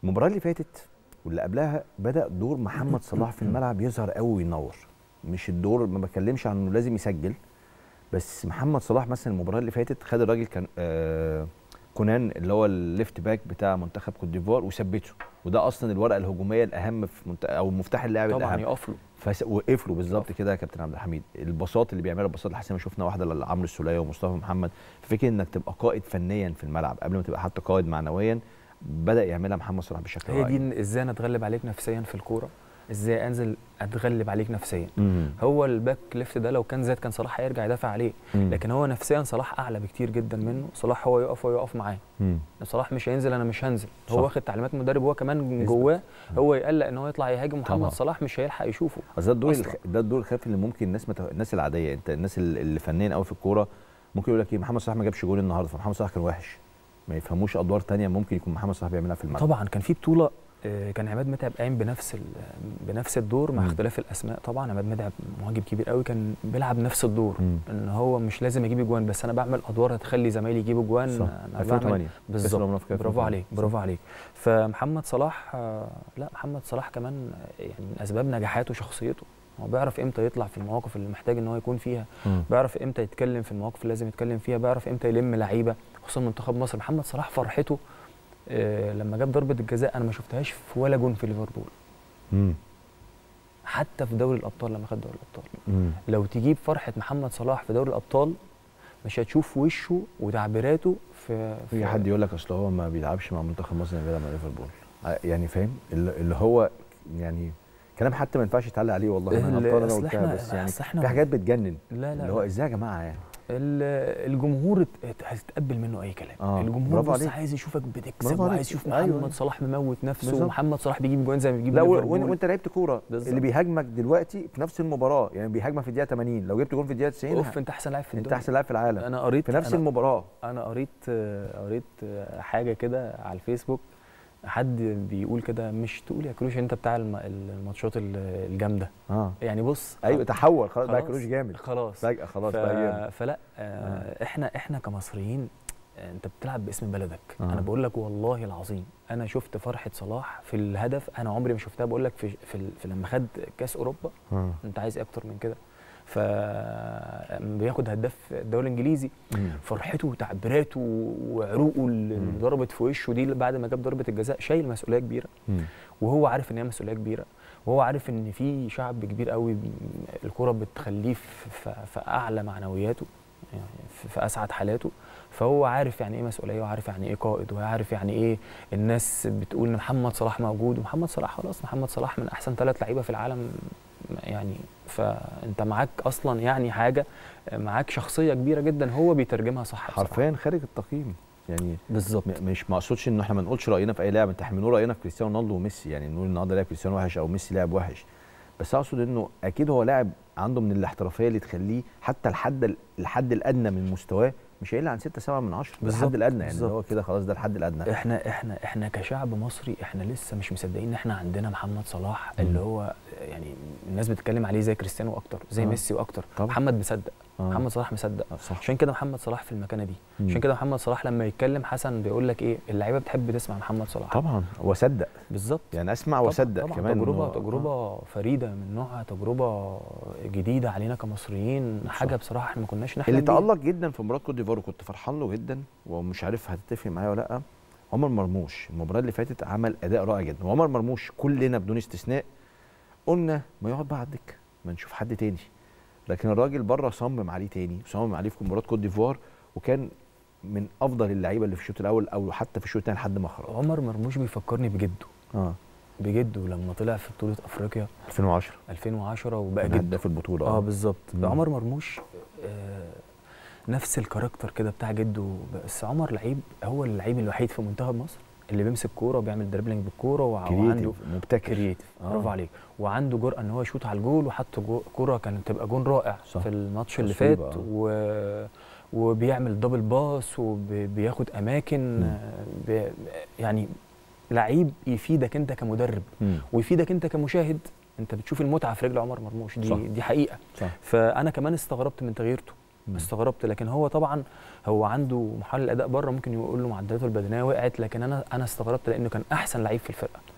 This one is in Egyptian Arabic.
المباراه اللي فاتت واللي قبلها بدا دور محمد صلاح في الملعب يظهر قوي وينور مش الدور ما بتكلمش عن انه لازم يسجل بس محمد صلاح مثلا المباراه اللي فاتت خد الراجل كان آه كونان اللي هو الليفت باك بتاع منتخب كوت ديفوار وثبته وده اصلا الورقه الهجوميه الاهم في منت... او مفتاح اللعب طبعا الاهم يقف له فس... وقف له بالظبط كده يا كابتن عبد الحميد الباصات اللي بيعملها الباصات الحسامه شفنا واحده لعمرو السوليه ومصطفى محمد فكره انك تبقى قائد فنيا في الملعب قبل ما تبقى حتى قائد معنويا بدا يعملها محمد صلاح بشكل هي رائع دي ازاي انا اتغلب عليك نفسيا في الكوره ازاي انزل اتغلب عليك نفسيا مم. هو الباك ليفت ده لو كان زاد كان صلاح هيرجع يدافع عليه مم. لكن هو نفسيا صلاح اعلى بكتير جدا منه صلاح هو يقف هو يقف معاه مم. صلاح مش هينزل انا مش هنزل صح. هو واخد تعليمات المدرب هو كمان من اثبت. جواه هو يقلق ان هو يطلع يهاجم محمد طبعا. صلاح مش هيلحق يشوفه اصل ده الدور أصلاً. الخ... ده الدور الخفي اللي ممكن الناس مت... الناس العاديه انت الناس اللي اللي فنيا قوي في الكوره ممكن يقول لك ايه محمد صلاح ما جابش جول النهارده فمحمد صلاح كان وحش ما يفهموش ادوار تانية ممكن يكون محمد صلاح بيعملها في الملعب طبعا كان في بطوله آه، كان عماد متعب قايم بنفس ال- بنفس الدور مع مم. اختلاف الاسماء طبعا عماد متعب مهاجم كبير قوي كان بيلعب نفس الدور مم. ان هو مش لازم اجيب اجوان بس انا بعمل ادوار هتخلي زمايلي يجيبوا اجوان صح أنا بعمل 2008 كأس الأمم بالظبط الأفريقية برافو 2008. عليك برافو عليك فمحمد صلاح آه، لا محمد صلاح كمان آه، يعني من اسباب نجاحاته شخصيته هو بيعرف امتى يطلع في المواقف اللي محتاج ان هو يكون فيها مم. بيعرف امتى يتكلم في المواقف اللي لازم يتكلم فيها بيعرف امتى يلم لعيبه خصوصا منتخب مصر محمد صلاح فرحته آه، لما جاب ضربه الجزاء انا ما شفتهاش في ولا جون في ليفربول مم. حتى في دوري الابطال لما خد دوري الابطال مم. لو تجيب فرحه محمد صلاح في دوري الابطال مش هتشوف وشه وتعبيراته في, في حد يقول لك اصل هو ما بيلعبش مع منتخب مصر غير مع ليفربول ع- يعني فاهم اللي اللي هو يعني كلام حتى ما ينفعش يتعلق عليه والله انا ال- غلطان انا أصل قلتها إحنا- بس يعني أصل إحنا- في حاجات بتجنن لا لا اللي هو لا. ازاي يا جماعه يعني ال- الجمهور ات- هتتقبل منه اي كلام آه، الجمهور برافو بص عليك. عايز يشوفك بتكسب برافو عليك. وعايز يشوف أيوة، محمد أيوة. صلاح مموت نفسه بالظبط. ومحمد صلاح بيجيب جوان زي ما بيجيب لا و- ليفربول. وإن- وانت لعبت كوره بالظبط. اللي بيهاجمك دلوقتي في نفس المباراه يعني بيهاجمك في الدقيقه 80 لو جبت جول في الدقيقه 90 اوف انت احسن لاعب في انت الدنيا احسن لاعب في العالم انا قريت في نفس أنا المباراه انا قريت آه، قريت آه، حاجه كده على الفيسبوك حد بيقول كده مش تقول يا كروش انت بتاع الم- الماتشات ال- الجامده اه يعني بص ايوه تحول خلاص بقى خلاص. كروش جامد خلاص فجاه خلاص ف... بقى جامد فلا آه احنا احنا كمصريين آه، انت بتلعب باسم بلدك آه. انا بقول لك والله العظيم انا شفت فرحه صلاح في الهدف انا عمري ما شفتها بقول لك في, في, ال- في لما خد كاس اوروبا آه. انت عايز إيه اكتر من كده ف بياخد هداف الدوري الانجليزي مم. فرحته وتعبيراته وعروقه اللي مم. ضربت في وشه دي بعد ما جاب ضربه الجزاء شايل مسؤوليه كبيره مم. وهو عارف ان هي مسؤوليه كبيره وهو عارف ان في شعب كبير قوي الكره بتخليه في, في, في اعلى معنوياته يعني في, في اسعد حالاته فهو عارف يعني ايه مسؤوليه وعارف يعني ايه قائد وعارف يعني ايه الناس بتقول ان محمد صلاح موجود ومحمد صلاح خلاص محمد صلاح من احسن ثلاث لعيبه في العالم يعني فانت معاك اصلا يعني حاجه معاك شخصيه كبيره جدا هو بيترجمها صح بصراحة. حرفيا خارج التقييم يعني بالظبط م- مش ما اقصدش ان احنا ما نقولش راينا في اي لاعب انت احنا بنقول راينا في كريستيانو رونالدو وميسي يعني نقول النهارده لاعب كريستيانو وحش او ميسي لاعب وحش بس اقصد انه اكيد هو لاعب عنده من الاحترافيه اللي تخليه حتى الحد الحد الادنى من مستواه مش هيقل عن 6 7 من 10 بالظبط، الحد الادنى يعني بالظبط. اللي هو كده خلاص ده الحد الادنى احنا احنا احنا كشعب مصري احنا لسه مش مصدقين ان احنا عندنا محمد صلاح مم. اللي هو يعني الناس بتتكلم عليه زي كريستيانو اكتر زي آه. ميسي واكتر طبعا. محمد مصدق آه. محمد صلاح مصدق آه، صح عشان كده محمد صلاح في المكانه دي مم. عشان كده محمد صلاح لما يتكلم حسن بيقول لك ايه اللعيبه بتحب تسمع محمد صلاح طبعا وصدق بالظبط يعني اسمع طبعاً- واصدق طبعاً كمان تجربه إنه- تجربه فريده من نوعها تجربه جديده علينا كمصريين صح. حاجه بصراحه احنا ما كناش نحلم اللي بيها. تألق جدا في مباراه كوت ديفوار وكنت فرحان له جدا ومش عارف هتتفق معايا ولا لا عمر مرموش المباراه اللي فاتت عمل اداء رائع جدا وعمر مرموش كلنا بدون استثناء قلنا ما يقعد بقى على الدكه ما نشوف حد تاني لكن الراجل بره صمم عليه تاني صمم عليه في مباراه كوت ديفوار وكان من افضل اللعيبه اللي في الشوط الاول او حتى في الشوط الثاني لحد ما خرج عمر مرموش بيفكرني بجده اه بجده لما طلع في بطوله افريقيا 2010 2010 وبقى كان جده هداف البطوله اه بالظبط مم. عمر مرموش آه نفس الكاركتر كده بتاع جده بس عمر لعيب هو اللعيب الوحيد في منتخب مصر اللي بيمسك كوره وبيعمل دربلينج بالكوره وع- وعنده كرييتيف مبتكر كرييتيف آه. برافو عليك وعنده جرأه ان هو يشوط على الجول وحط جو- كوره كانت تبقى جون رائع صح. في الماتش اللي فات تصويبة، آه. و... وبيعمل دبل باس وبياخد اماكن مم. آه، بي... يعني لعيب يفيدك انت كمدرب مم. ويفيدك انت كمشاهد انت بتشوف المتعه في رجل عمر مرموش دي صح. دي حقيقه صح فانا كمان استغربت من تغييرته مم. استغربت لكن هو طبعا هو عنده محلل اداء بره ممكن يقول له معدلاته البدنيه وقعت لكن انا انا استغربت لانه كان احسن لعيب في الفرقه